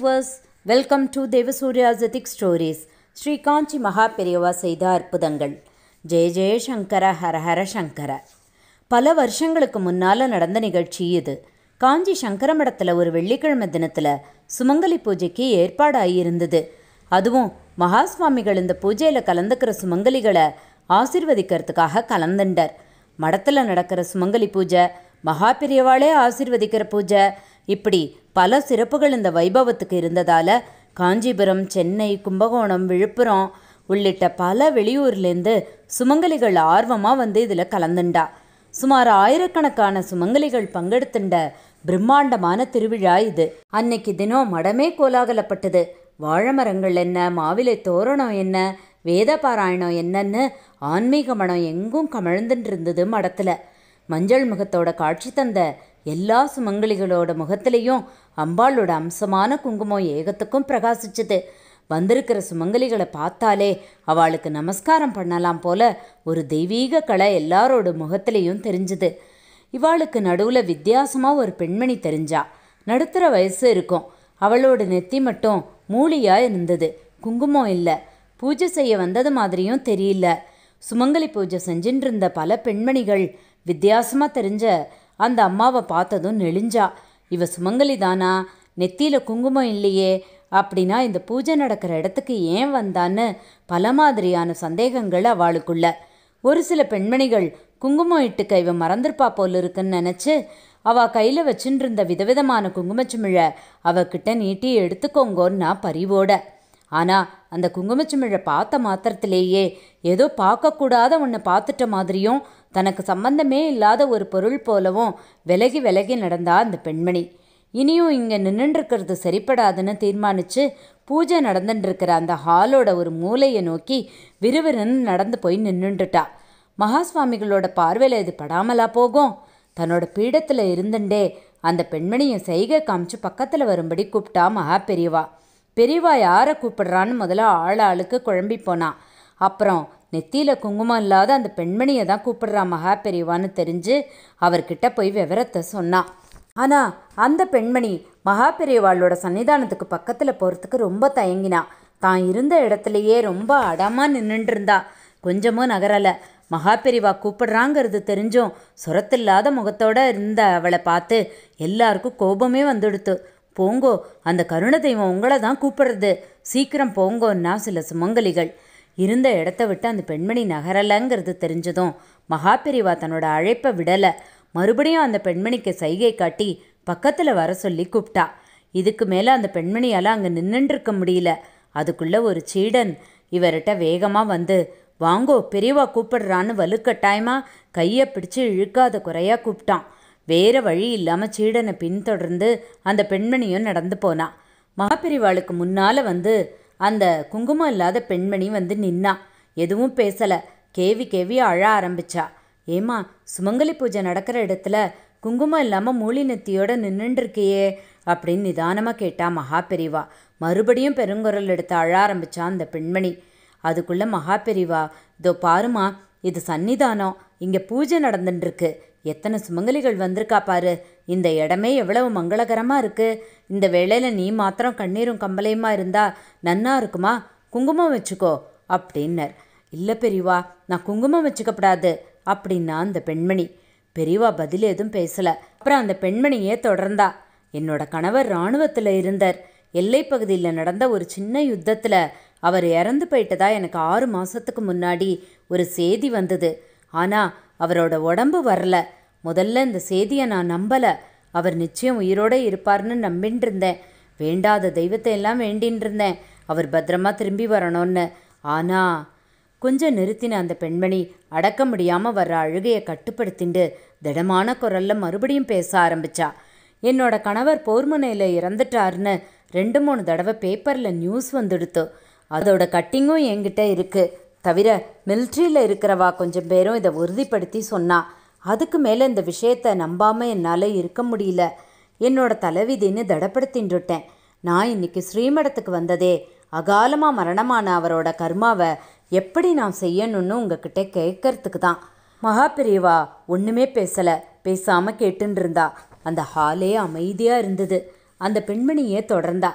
viewers welcome to தேவசூர்யாசதிக் stories Shri Kanchi Maha Periyava செய்த அற்புதங்கள் ஜெய ஜெய சங்கர ஹர ஹர சங்கர பல வருஷங்களுக்கு முன்னால் நடந்த நிகழ்ச்சி இது காஞ்சி சங்கர மடத்தில் ஒரு வெள்ளிக்கிழமை தினத்தில் சுமங்கலி பூஜைக்கு ஏற்பாடாகியிருந்தது அதுவும் மகா சுவாமிகள் இந்த பூஜையில் கலந்துக்கிற சுமங்கலிகளை ஆசிர்வதிக்கிறதுக்காக கலந்துண்டார் மடத்தில் நடக்கிற சுமங்கலி பூஜை மகா பெரியவாளே ஆசிர்வதிக்கிற பூஜை இப்படி பல சிறப்புகள் இந்த வைபவத்துக்கு இருந்ததால் காஞ்சிபுரம் சென்னை கும்பகோணம் விழுப்புரம் உள்ளிட்ட பல வெளியூர்லேருந்து சுமங்கலிகள் ஆர்வமாக வந்து இதில் கலந்துண்டா சுமார் ஆயிரக்கணக்கான சுமங்கலிகள் பங்கெடுத்துண்ட பிரம்மாண்டமான திருவிழா இது அன்னைக்கு தினம் மடமே கோலாகலப்பட்டது வாழை மரங்கள் என்ன மாவிலை தோரணம் என்ன வேத பாராயணம் என்னன்னு ஆன்மீக மனம் எங்கும் கமழ்ந்துட்டு இருந்தது மடத்தில் மஞ்சள் முகத்தோட காட்சி தந்த எல்லா சுமங்கலிகளோட முகத்திலையும் அம்பாளோட அம்சமான குங்குமம் ஏகத்துக்கும் பிரகாசிச்சுது வந்திருக்கிற சுமங்கலிகளை பார்த்தாலே அவளுக்கு நமஸ்காரம் பண்ணலாம் போல ஒரு தெய்வீக கலை எல்லாரோட முகத்திலையும் தெரிஞ்சுது இவாளுக்கு நடுவில் வித்தியாசமாக ஒரு பெண்மணி தெரிஞ்சா நடுத்தர வயசு இருக்கும் அவளோட நெத்தி மட்டும் மூலியாக இருந்தது குங்குமம் இல்லை பூஜை செய்ய வந்தது மாதிரியும் தெரியல சுமங்கலி பூஜை செஞ்சுட்டு இருந்த பல பெண்மணிகள் வித்தியாசமாக தெரிஞ்ச அந்த அம்மாவை பார்த்ததும் நெளிஞ்சா இவ சுமங்கலி தானா நெத்தியில் குங்குமம் இல்லையே அப்படின்னா இந்த பூஜை நடக்கிற இடத்துக்கு ஏன் வந்தான்னு பல மாதிரியான சந்தேகங்கள் அவளுக்குள்ள ஒரு சில பெண்மணிகள் குங்குமம் இட்டுக்க இவ மறந்துருப்பா போல இருக்குன்னு நினச்சி அவ கையில் வச்சுட்டு இருந்த விதவிதமான குங்குமச்சிமிழை அவகிட்ட நீட்டி எடுத்துக்கோங்கோன்னா பரிவோட ஆனால் அந்த குங்குமச்சிமிழை பார்த்த மாத்திரத்திலேயே ஏதோ பார்க்கக்கூடாத ஒன்று பார்த்துட்ட மாதிரியும் தனக்கு சம்பந்தமே இல்லாத ஒரு பொருள் போலவும் விலகி விலகி நடந்தா அந்த பெண்மணி இனியும் இங்கே நின்றுருக்கிறது சரிப்படாதுன்னு தீர்மானித்து பூஜை நடந்துட்டுருக்கிற அந்த ஹாலோட ஒரு மூலையை நோக்கி விறுவிறுன்னு நடந்து போய் நின்றுட்டுட்டா மகாஸ்வாமிகளோட பார்வையில் இது படாமலா போகும் தன்னோட பீடத்தில் இருந்துட்டே அந்த பெண்மணியை செய்கை காமிச்சு பக்கத்தில் வரும்படி கூப்பிட்டா மகா பெரியவா பெரியவா யாரை கூப்பிடுறான்னு முதல்ல ஆள் ஆளுக்கு குழம்பி போனான் அப்புறம் நெத்தியில் குங்குமம் இல்லாத அந்த பெண்மணியை தான் கூப்பிடுறா மகா பெரியவான்னு தெரிஞ்சு அவர்கிட்ட போய் விவரத்தை சொன்னான் ஆனால் அந்த பெண்மணி மகா பெரியவாளோட சன்னிதானத்துக்கு பக்கத்தில் போகிறதுக்கு ரொம்ப தயங்கினா தான் இருந்த இடத்துலையே ரொம்ப அடமாக நின்றுட்டு இருந்தா கொஞ்சமும் நகரலை மகா பெரியவா கூப்பிடுறாங்கிறது தெரிஞ்சும் சுரத்தில்லாத முகத்தோட இருந்த அவளை பார்த்து எல்லாருக்கும் கோபமே வந்துடுத்து போங்கோ அந்த கருண தெய்வம் உங்களை தான் கூப்பிடுறது சீக்கிரம் போங்கோன்னா சில சுமங்கலிகள் இருந்த இடத்த விட்டு அந்த பெண்மணி நகரலைங்கிறது தெரிஞ்சதும் மகாபெரிவா தன்னோட அழைப்பை விடலை மறுபடியும் அந்த பெண்மணிக்கு சைகை காட்டி பக்கத்தில் வர சொல்லி கூப்பிட்டா இதுக்கு மேலே அந்த பெண்மணியால் அங்கே நின்றுருக்க முடியல அதுக்குள்ளே ஒரு சீடன் இவர்கிட்ட வேகமாக வந்து வாங்கோ பெரியவா கூப்பிடுறான்னு வலுக்கட்டாயமாக கையை பிடிச்சு இழுக்காத குறையாக கூப்பிட்டான் வேற வழி இல்லாமல் சீடனை பின்தொடர்ந்து அந்த பெண்மணியும் நடந்து போனான் மகாபெரிவாளுக்கு முன்னால் வந்து அந்த குங்குமம் இல்லாத பெண்மணி வந்து நின்னா எதுவும் பேசலை கேவி கேவி அழ ஆரம்பிச்சா ஏமா சுமங்கலி பூஜை நடக்கிற இடத்துல குங்குமம் இல்லாமல் மூலி நெத்தியோட நின்றுருக்கியே அப்படின்னு நிதானமாக கேட்டா மகா பெரிவா மறுபடியும் பெருங்குரல் எடுத்து அழ ஆரம்பிச்சா அந்த பெண்மணி அதுக்குள்ளே மகா பெரிவா இதோ பாருமா இது சன்னிதானம் இங்கே பூஜை நடந்துட்டுருக்கு எத்தனை சுமங்கலிகள் வந்திருக்கா பாரு இந்த இடமே எவ்வளவு மங்களகரமாக இருக்குது இந்த வேளையில் நீ மாத்திரம் கண்ணீரும் கம்பளையுமா இருந்தா நன்னா இருக்குமா குங்குமம் வச்சுக்கோ அப்படின்னர் இல்லை பெரியவா நான் குங்குமம் வச்சுக்கப்படாது அப்படின்னா அந்த பெண்மணி பெரியவா பதில் எதுவும் பேசலை அப்புறம் அந்த பெண்மணியே தொடர்ந்தா என்னோட கணவர் இராணுவத்தில் இருந்தார் எல்லை பகுதியில் நடந்த ஒரு சின்ன யுத்தத்தில் அவர் இறந்து போயிட்டதா எனக்கு ஆறு மாதத்துக்கு முன்னாடி ஒரு செய்தி வந்தது ஆனால் அவரோட உடம்பு வரல முதல்ல இந்த செய்தியை நான் நம்பலை அவர் நிச்சயம் உயிரோடு இருப்பார்னு நம்பின்னு இருந்தேன் வேண்டாத தெய்வத்தை எல்லாம் வேண்டின்னு இருந்தேன் அவர் பத்திரமா திரும்பி வரணும்னு ஆனால் கொஞ்சம் நிறுத்தின அந்த பெண்மணி அடக்க முடியாமல் வர்ற அழுகையை கட்டுப்படுத்திண்டு திடமான குரலில் மறுபடியும் பேச ஆரம்பிச்சா என்னோட கணவர் போர்முனையில் இறந்துட்டாருன்னு ரெண்டு மூணு தடவை பேப்பரில் நியூஸ் வந்துடுத்து அதோட கட்டிங்கும் என்கிட்ட இருக்குது தவிர மிலிட்ரியில் இருக்கிறவா கொஞ்சம் பேரும் இதை உறுதிப்படுத்தி சொன்னா அதுக்கு மேலே இந்த விஷயத்தை நம்பாமல் என்னால் இருக்க முடியல என்னோட தலைவிதின்னு தடப்படுத்தின்றுட்டேன் நான் இன்னைக்கு ஸ்ரீமடத்துக்கு வந்ததே அகாலமாக மரணமான அவரோட கர்மாவை எப்படி நான் செய்யணும்னு உங்ககிட்ட கேட்கறதுக்கு தான் மகாபிரிவா ஒன்றுமே பேசலை பேசாமல் கேட்டுன்னு இருந்தா அந்த ஹாலே அமைதியாக இருந்தது அந்த பெண்மணியே தொடர்ந்தா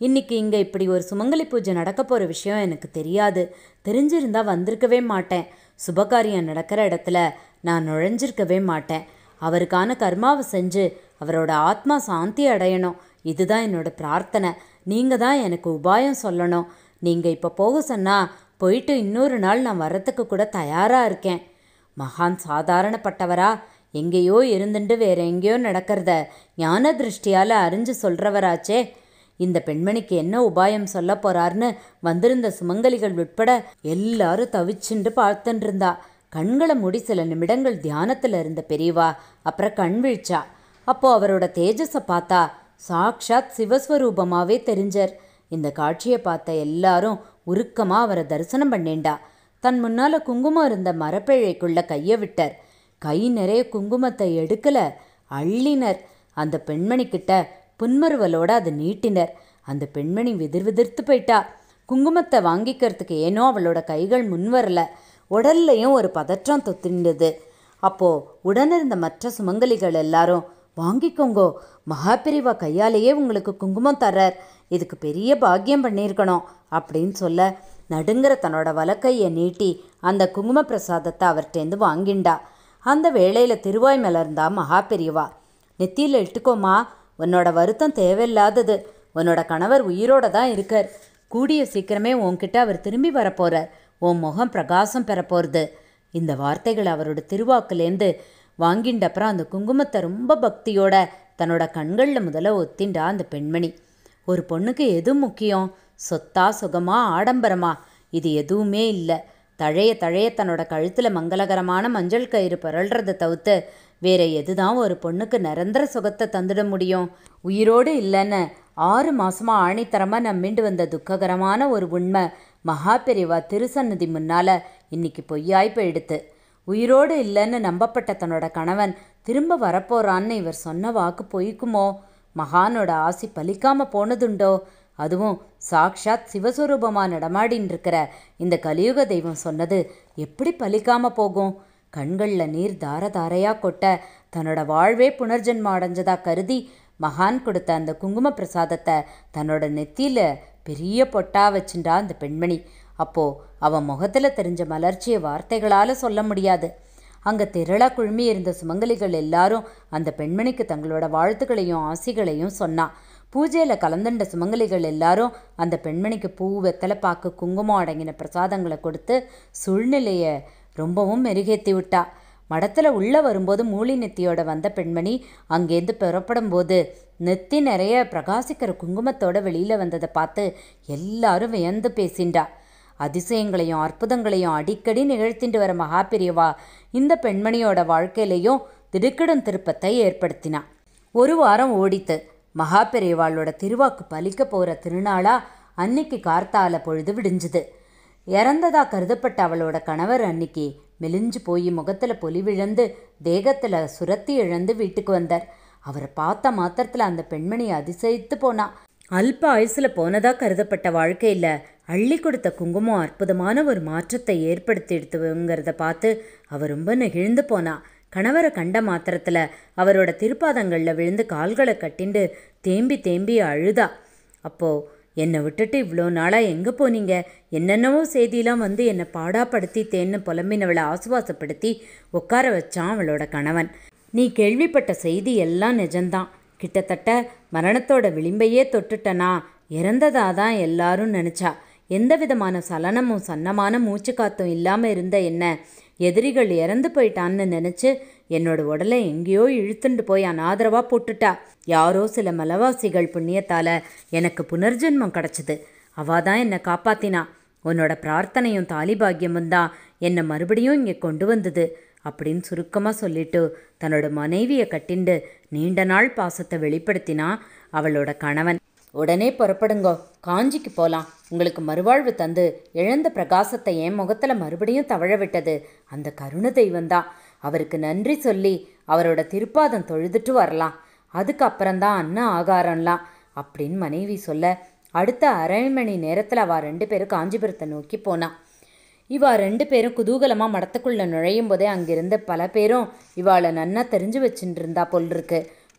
இன்னைக்கு இங்கே இப்படி ஒரு சுமங்கலி பூஜை நடக்க போகிற விஷயம் எனக்கு தெரியாது தெரிஞ்சிருந்தா வந்திருக்கவே மாட்டேன் சுபகாரியம் நடக்கிற இடத்துல நான் நுழைஞ்சிருக்கவே மாட்டேன் அவருக்கான கர்மாவை செஞ்சு அவரோட ஆத்மா சாந்தி அடையணும் இதுதான் என்னோட பிரார்த்தனை நீங்கள் தான் எனக்கு உபாயம் சொல்லணும் நீங்கள் இப்போ போக சொன்னால் போயிட்டு இன்னொரு நாள் நான் வர்றதுக்கு கூட தயாராக இருக்கேன் மகான் சாதாரணப்பட்டவரா எங்கேயோ இருந்துட்டு வேற எங்கேயோ நடக்கிறத ஞான திருஷ்டியால் அறிஞ்சு சொல்கிறவராச்சே இந்த பெண்மணிக்கு என்ன உபாயம் சொல்ல போறார்னு வந்திருந்த சுமங்கலிகள் உட்பட எல்லாரும் தவிச்சுண்டு பார்த்துட்டு இருந்தா கண்களை மூடி சில நிமிடங்கள் தியானத்தில் இருந்த பெரியவா அப்புறம் கண் விழிச்சா அப்போ அவரோட தேஜஸை பார்த்தா சாக்ஷாத் சிவஸ்வரூபமாவே தெரிஞ்சார் இந்த காட்சியை பார்த்த எல்லாரும் உருக்கமா அவரை தரிசனம் பண்ணேண்டா தன் முன்னால குங்குமம் இருந்த மரப்பேழைக்குள்ள கையை விட்டார் கை நிறைய குங்குமத்தை எடுக்கல அள்ளினர் அந்த பெண்மணி கிட்ட புன்மருவலோட அதை நீட்டினர் அந்த பெண்மணி விதிர் விதிர்த்து போயிட்டா குங்குமத்தை வாங்கிக்கிறதுக்கு ஏனோ அவளோட கைகள் முன் வரல உடல்லையும் ஒரு பதற்றம் தொத்திண்டது அப்போ உடனிருந்த மற்ற சுமங்கலிகள் எல்லாரும் வாங்கிக்கோங்கோ மகாபிரிவா கையாலேயே உங்களுக்கு குங்குமம் தர்றார் இதுக்கு பெரிய பாக்கியம் பண்ணியிருக்கணும் அப்படின்னு சொல்ல நடுங்கிற தன்னோட வலக்கையை நீட்டி அந்த குங்கும பிரசாதத்தை அவர்கிட்டேருந்து வாங்கிண்டா அந்த வேளையில் திருவாய் மலர்ந்தா மகாபெரியவா நெத்தியில் இட்டுக்கோமா உன்னோட வருத்தம் தேவையில்லாதது உன்னோட கணவர் உயிரோட தான் இருக்கார் கூடிய சீக்கிரமே உன்கிட்ட அவர் திரும்பி வரப்போறார் உன் முகம் பிரகாசம் பெறப்போகிறது இந்த வார்த்தைகள் அவரோட திருவாக்குலேருந்து வாங்கிண்டப்புறம் அந்த குங்குமத்தை ரொம்ப பக்தியோட தன்னோட கண்களில் முதல்ல ஒத்திண்டா அந்த பெண்மணி ஒரு பொண்ணுக்கு எது முக்கியம் சொத்தா சுகமா ஆடம்பரமா இது எதுவுமே இல்லை தழைய தழைய தன்னோட கழுத்தில் மங்களகரமான மஞ்சள் கயிறு பரல்றதை தவிர்த்து வேற எதுதான் ஒரு பொண்ணுக்கு நிரந்தர சுகத்தை தந்துட முடியும் உயிரோடு இல்லைன்னு ஆறு மாசமா ஆணித்தரமா நம்பிண்டு வந்த துக்ககரமான ஒரு உண்மை மகா பெரிவா திருசந்நிதி முன்னால இன்னைக்கு பொய்யாய் போயிடுத்து உயிரோடு இல்லைன்னு நம்பப்பட்ட தன்னோட கணவன் திரும்ப வரப்போறான்னு இவர் சொன்ன வாக்கு பொய்க்குமோ மகானோட ஆசி பலிக்காம போனதுண்டோ அதுவும் சாக்ஷாத் சிவஸ்வரூபமாக நடமாடின்னு இருக்கிற இந்த கலியுக தெய்வம் சொன்னது எப்படி பலிக்காம போகும் கண்களில் நீர் தார தாரையாக கொட்ட தன்னோட வாழ்வே புனர்ஜென்மம் அடைஞ்சதா கருதி மகான் கொடுத்த அந்த குங்கும பிரசாதத்தை தன்னோட நெத்தியில் பெரிய பொட்டா வச்சுண்டா அந்த பெண்மணி அப்போ அவன் முகத்தில் தெரிஞ்ச மலர்ச்சியை வார்த்தைகளால் சொல்ல முடியாது அங்கே திரளா குழுமி இருந்த சுமங்கலிகள் எல்லாரும் அந்த பெண்மணிக்கு தங்களோட வாழ்த்துக்களையும் ஆசிகளையும் சொன்னா பூஜையில் கலந்துண்ட சுமங்கலிகள் எல்லாரும் அந்த பெண்மணிக்கு பூ வெத்தலை பாக்கு குங்குமம் அடங்கின பிரசாதங்களை கொடுத்து சூழ்நிலையை ரொம்பவும் மெருகேத்தி விட்டா மடத்தில் உள்ளே வரும்போது மூலி நெத்தியோட வந்த பெண்மணி அங்கேருந்து புறப்படும் போது நெத்தி நிறைய பிரகாசிக்கிற குங்குமத்தோட வெளியில் வந்ததை பார்த்து எல்லாரும் வியந்து பேசிண்டா அதிசயங்களையும் அற்புதங்களையும் அடிக்கடி நிகழ்த்திண்டு வர மகாபிரியவா இந்த பெண்மணியோட வாழ்க்கையிலையும் திடுக்கிடும் திருப்பத்தை ஏற்படுத்தினா ஒரு வாரம் ஓடித்து மகாபெரியவாளோட திருவாக்கு பலிக்க போகிற திருநாளா அன்னைக்கு கார்த்தால பொழுது விடிஞ்சுது இறந்ததா கருதப்பட்ட அவளோட கணவர் அன்னைக்கு மெலிஞ்சு போய் முகத்தில் பொலிவிழந்து தேகத்தில் சுரத்தி இழந்து வீட்டுக்கு வந்தார் அவரை பார்த்த மாத்திரத்தில் அந்த பெண்மணி அதிசயித்து போனா அல்ப ஆயுசில் போனதா கருதப்பட்ட வாழ்க்கையில் அள்ளி கொடுத்த குங்குமம் அற்புதமான ஒரு மாற்றத்தை ஏற்படுத்தி எடுத்துங்கிறத பார்த்து அவர் ரொம்ப நெகிழ்ந்து போனா கணவரை கண்ட மாத்திரத்தில் அவரோட திருப்பாதங்களில் விழுந்து கால்களை கட்டிண்டு தேம்பி தேம்பி அழுதா அப்போது என்னை விட்டுட்டு இவ்வளோ நாளாக எங்கே போனீங்க என்னென்னவோ செய்தியெல்லாம் வந்து என்னை பாடாப்படுத்தி தேன்னு புலம்பினவளை ஆசுவாசப்படுத்தி உட்கார வச்சான் அவளோட கணவன் நீ கேள்விப்பட்ட செய்தி எல்லாம் நிஜம்தான் கிட்டத்தட்ட மரணத்தோட விளிம்பையே தொட்டுட்டனா இறந்ததா தான் எல்லாரும் நினச்சா எந்த விதமான சலனமும் சன்னமான மூச்சு காத்தும் இல்லாமல் இருந்த என்ன எதிரிகள் இறந்து போயிட்டான்னு நினச்சி என்னோட உடலை எங்கேயோ இழுத்துண்டு போய் அனாதரவாக போட்டுட்டா யாரோ சில மலவாசிகள் புண்ணியத்தால் எனக்கு புனர்ஜென்மம் கிடச்சிது அவா தான் என்னை காப்பாத்தினா உன்னோட பிரார்த்தனையும் தாலிபாகியமும் தான் என்னை மறுபடியும் இங்கே கொண்டு வந்தது அப்படின்னு சுருக்கமாக சொல்லிட்டு தன்னோட மனைவியை கட்டிண்டு நீண்ட நாள் பாசத்தை வெளிப்படுத்தினா அவளோட கணவன் உடனே புறப்படுங்கோ காஞ்சிக்கு போகலாம் உங்களுக்கு மறுவாழ்வு தந்து இழந்த பிரகாசத்தை என் முகத்தில் மறுபடியும் தவழ விட்டது அந்த கருண தெய்வந்தான் அவருக்கு நன்றி சொல்லி அவரோட திருப்பாதம் தொழுதுட்டு வரலாம் அதுக்கப்புறம்தான் அன்ன ஆகாரம்லாம் அப்படின்னு மனைவி சொல்ல அடுத்த அரை மணி நேரத்தில் அவள் ரெண்டு பேரும் காஞ்சிபுரத்தை நோக்கி போனா இவா ரெண்டு பேரும் குதூகலமாக மடத்துக்குள்ளே நுழையும் போதே அங்கிருந்த பல பேரும் இவாளை நன்னா தெரிஞ்சு வச்சுட்டு இருந்தா போல் இருக்கு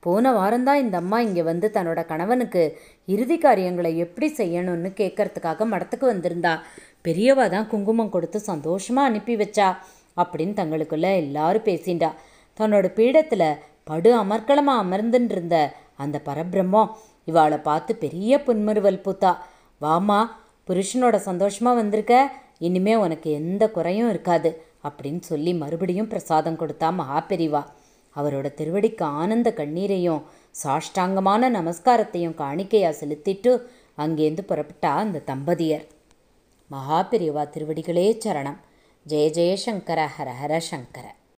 போன வாரம்தான் இந்த அம்மா இங்கே வந்து தன்னோட கணவனுக்கு இறுதி காரியங்களை எப்படி செய்யணும்னு கேட்கறதுக்காக மடத்துக்கு வந்திருந்தா பெரியவா தான் குங்குமம் கொடுத்து சந்தோஷமாக அனுப்பி வச்சா அப்படின்னு தங்களுக்குள்ள எல்லாரும் பேசிண்டா தன்னோட பீடத்தில் படு அமர்க்களமாக அமர்ந்துட்டு இருந்த அந்த பரபிரம்மம் இவாளை பார்த்து பெரிய புன்முறுவல் பூத்தா வாமா புருஷனோட சந்தோஷமாக வந்திருக்க இனிமே உனக்கு எந்த குறையும் இருக்காது அப்படின்னு சொல்லி மறுபடியும் பிரசாதம் கொடுத்தா மகாபெரிவா அவரோட திருவடிக்கு ஆனந்த கண்ணீரையும் சாஷ்டாங்கமான நமஸ்காரத்தையும் காணிக்கையா செலுத்திட்டு அங்கேருந்து புறப்பட்டா அந்த தம்பதியர் மகாபெரிவா திருவடிகளே சரணம் ஜெய ஜெயசங்கர ஹர ஹர சங்கர